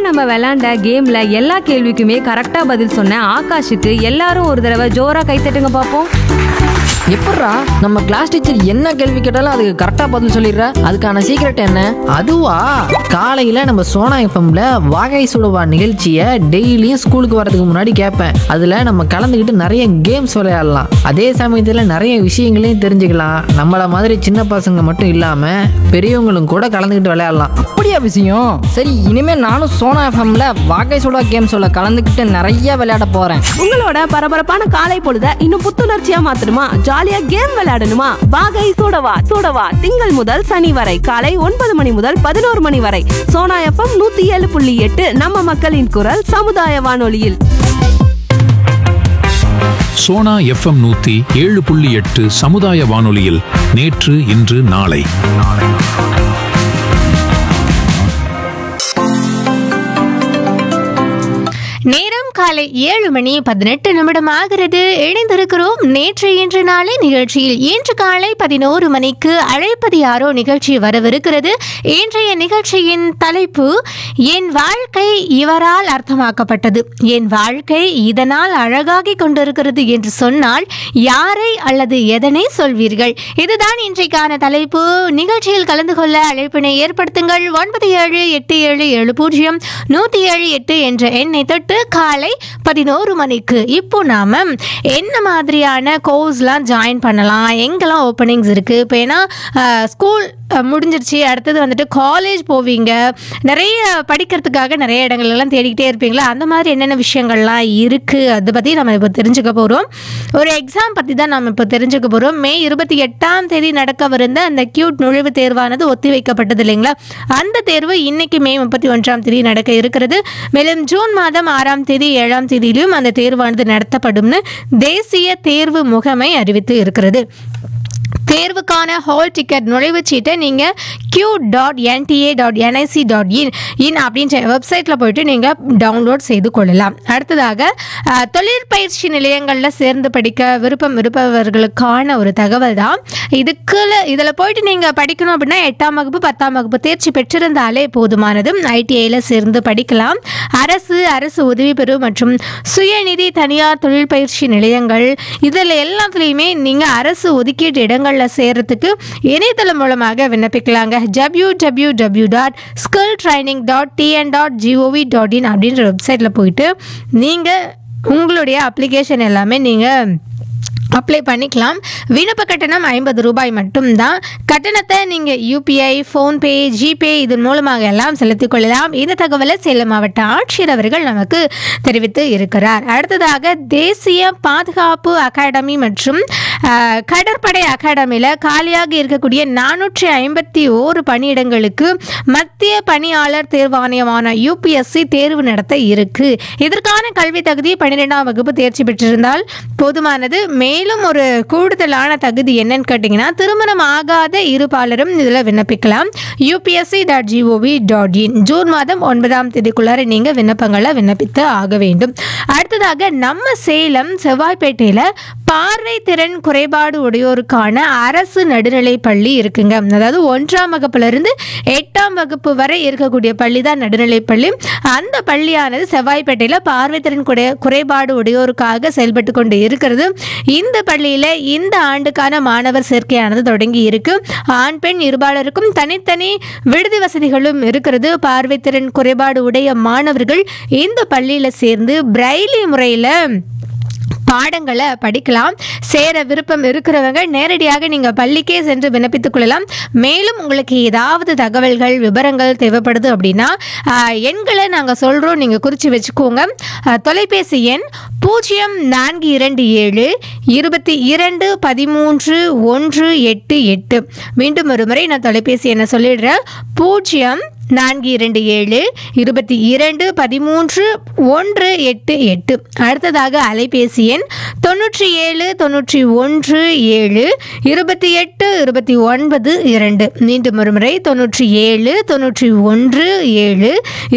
நம்ம விளையாண்ட கேம்ல எல்லா கேள்விக்குமே கரெக்டா பதில் சொன்ன ஆகாஷுக்கு எல்லாரும் ஒரு தடவை ஜோரா கைத்தட்டுங்க பார்ப்போம் எப்பட்றா நம்ம கிளாஸ் டீச்சர் என்ன கேள்வி கேட்டாலும் அதுக்கு கரெக்டாக பதில் சொல்லிடுறா அதுக்கான சீக்ரெட் என்ன அதுவா காலையில் நம்ம சோனா எஃப்எம்ல வாகை சுடுவா நிகழ்ச்சியை டெய்லியும் ஸ்கூலுக்கு வரதுக்கு முன்னாடி கேட்பேன் அதில் நம்ம கலந்துக்கிட்டு நிறைய கேம்ஸ் விளையாடலாம் அதே சமயத்தில் நிறைய விஷயங்களையும் தெரிஞ்சுக்கலாம் நம்மள மாதிரி சின்ன பசங்க மட்டும் இல்லாமல் பெரியவங்களும் கூட கலந்துக்கிட்டு விளையாடலாம் அப்படியா விஷயம் சரி இனிமே நானும் சோனா எஃப்எம்ல வாகை சுடா கேம் சொல்ல கலந்துக்கிட்டு நிறைய விளையாட போறேன் உங்களோட பரபரப்பான காலை பொழுத இன்னும் புத்துணர்ச்சியா மாத்தணுமா ஜாலியா கேம் விளையாடணுமா வாகை சூடவா சூடவா திங்கள் முதல் சனி வரை காலை ஒன்பது மணி முதல் பதினோரு மணி வரை சோனா எஃப்எம் நூத்தி ஏழு புள்ளி எட்டு நம்ம மக்களின் குரல் சமுதாய வானொலியில் சோனா எஃப்எம் நூத்தி ஏழு புள்ளி எட்டு சமுதாய வானொலியில் நேற்று இன்று நாளை நேரம் காலை ஏழு மணி பதினெட்டு நிமிடம் ஆகிறது இணைந்திருக்கிறோம் நேற்று இன்று நாளை நிகழ்ச்சியில் இன்று காலை பதினோரு மணிக்கு அழைப்பது யாரோ நிகழ்ச்சி வரவிருக்கிறது இன்றைய நிகழ்ச்சியின் தலைப்பு என் வாழ்க்கை இவரால் அர்த்தமாக்கப்பட்டது என் வாழ்க்கை இதனால் அழகாகி கொண்டிருக்கிறது என்று சொன்னால் யாரை அல்லது எதனை சொல்வீர்கள் இதுதான் இன்றைக்கான தலைப்பு நிகழ்ச்சியில் கலந்து கொள்ள அழைப்பினை ஏற்படுத்துங்கள் ஒன்பது ஏழு எட்டு ஏழு ஏழு பூஜ்ஜியம் நூற்றி ஏழு எட்டு என்ற எண்ணை தொட்டு காலை பதினோரு மணிக்கு இப்போ நாம என்ன மாதிரியான கோர்ஸ்லாம் ஜாயின் பண்ணலாம் எங்கெல்லாம் ஓப்பனிங்ஸ் இருக்குது இப்போ ஏன்னா ஸ்கூல் முடிஞ்சிருச்சு அடுத்தது வந்துட்டு காலேஜ் போவீங்க நிறைய படிக்கிறதுக்காக நிறைய இடங்கள்லாம் தேடிக்கிட்டே இருப்பீங்களா அந்த மாதிரி என்னென்ன விஷயங்கள்லாம் இருக்குது அதை பற்றி நம்ம இப்போ தெரிஞ்சுக்க போகிறோம் ஒரு எக்ஸாம் பற்றி தான் நம்ம இப்போ தெரிஞ்சுக்க போகிறோம் மே இருபத்தி எட்டாம் தேதி நடக்கவிருந்த அந்த கியூட் நுழைவுத் தேர்வானது ஒத்தி வைக்கப்பட்டது இல்லைங்களா அந்த தேர்வு இன்னைக்கு மே முப்பத்தி ஒன்றாம் தேதி நடக்க இருக்கிறது மேலும் ஜூன் மாதம் ஆறாம் தேதி ஏழாம் தேதியிலும் அந்த தேர்வானது நடத்தப்படும்னு தேசிய தேர்வு முகமை அறிவித்து இருக்கிறது தேர்வுக்கான ஹால் டிக்கெட் நுழைவுச் சீட்டை நீங்கள் Q dot NTA dot NIC dot in in அப்படின்ற வெப்சைட்டில் போயிட்டு நீங்கள் டவுன்லோட் செய்து கொள்ளலாம் அடுத்ததாக அஹ், தொழிற்பயிற்சி நிலையங்களில் சேர்ந்து படிக்க விருப்பம் இருப்பவர்களுக்கான ஒரு தகவல் தான் இதுக்குள்ள இதில் போயிட்டு நீங்கள் படிக்கணும் அப்படின்னா எட்டாம் வகுப்பு பத்தாம் வகுப்பு தேர்ச்சி பெற்றிருந்தாலே போதுமானது ஐடிஐயில் சேர்ந்து படிக்கலாம் அரசு அரசு உதவி பெறும் மற்றும் சுயநிதி தனியார் தொழில் பயிற்சி நிலையங்கள் இதில் எல்லாத்துலேயுமே நீங்கள் அரசு ஒதுக்கீட்டு இடங்களில் சேர்றதுக்கு இணையதளம் மூலமாக விண்ணப்பிக்கலாங்க W W W dot skill training dot TN dot GOV dot in அப்படின்ற வெப்சைட்டில் போயிட்டு நீங்கள் உங்களுடைய அப்ளிகேஷன் எல்லாமே நீங்கள் அப்ளை பண்ணிக்கலாம் விண்ணப்ப கட்டணம் ஐம்பது ரூபாய் மட்டும்தான் கட்டணத்தை நீங்கள் யூபிஐ ஃபோன்பே ஜிபே இதன் மூலமாக எல்லாம் செலுத்திக் கொள்ளலாம் இந்த தகவலை சேலம் மாவட்ட ஆட்சியர் அவர்கள் நமக்கு தெரிவித்து இருக்கிறார் அடுத்ததாக தேசிய பாதுகாப்பு அகாடமி மற்றும் அஹ், கடற்படை அகாடமியில் காலியாக இருக்கக்கூடிய நானூற்றி ஐம்பத்தி ஓரு பணியிடங்களுக்கு மத்திய பணியாளர் தேர்வாணையமான யூபிஎஸ்சி தேர்வு நடத்த இருக்கு இதற்கான கல்வி தகுதி பன்னிரெண்டாம் வகுப்பு தேர்ச்சி பெற்றிருந்தால் போதுமானது மேலும் ஒரு கூடுதலான தகுதி என்னன்னு கேட்டிங்கன்னா திருமணம் ஆகாத இரு பாலரும் இதில் விண்ணப்பிக்கலாம் UPSC dot GOV dot in June மாதம் ஒன்பதாம் தேதிக்குள்ளார நீங்கள் விண்ணப்பங்களை விண்ணப்பித்து ஆக வேண்டும் அடுத்ததாக நம்ம சேலம் செவ்வாய்ப்பேட்டையில் பார்வை திறன் குறைபாடு உடையோருக்கான அரசு நடுநிலை பள்ளி இருக்குங்க அதாவது ஒன்றாம் வகுப்புல இருந்து எட்டாம் வகுப்பு வரை இருக்கக்கூடிய பள்ளி தான் நடுநிலை பள்ளி அந்த பள்ளியானது செவ்வாய்ப்பேட்டையில் பார்வை திறன் குறை குறைபாடு உடையோருக்காக செயல்பட்டு கொண்டு இருக்கிறது இந்த பள்ளியில் இந்த ஆண்டுக்கான மாணவர் சேர்க்கையானது தொடங்கி இருக்கு ஆண் பெண் இருபாலருக்கும் தனித்தனி விடுதி வசதிகளும் இருக்கிறது பார்வைத்திறன் குறைபாடு உடைய மாணவர்கள் இந்த பள்ளியில் சேர்ந்து பிரைலி முறையில் பாடங்களை படிக்கலாம் சேர விருப்பம் இருக்கிறவங்க நேரடியாக நீங்கள் பள்ளிக்கே சென்று விண்ணப்பித்துக் கொள்ளலாம் மேலும் உங்களுக்கு ஏதாவது தகவல்கள் விவரங்கள் தேவைப்படுது அப்படின்னா ஆஹ், எண்களை நாங்கள் சொல்கிறோம் நீங்கள் குறித்து வச்சுக்கோங்க ஆஹ், தொலைபேசி எண் பூஜ்ஜியம் நான்கு இரண்டு ஏழு இருபத்தி இரண்டு பதிமூன்று ஒன்று எட்டு எட்டு மீண்டும் ஒரு முறை நான் தொலைபேசி எண்ணை சொல்லிடுறேன் பூஜ்ஜியம் நான்கு இரண்டு ஏழு இருபத்தி இரண்டு பதிமூன்று ஒன்று எட்டு எட்டு அடுத்ததாக அலைபேசி எண் தொண்ணூற்றி ஏழு தொண்ணூற்றி ஒன்று ஏழு இருபத்தி எட்டு இருபத்தி ஒன்பது இரண்டு மீண்டும் ஒரு முறை தொண்ணூற்றி ஏழு தொண்ணூற்றி ஒன்று ஏழு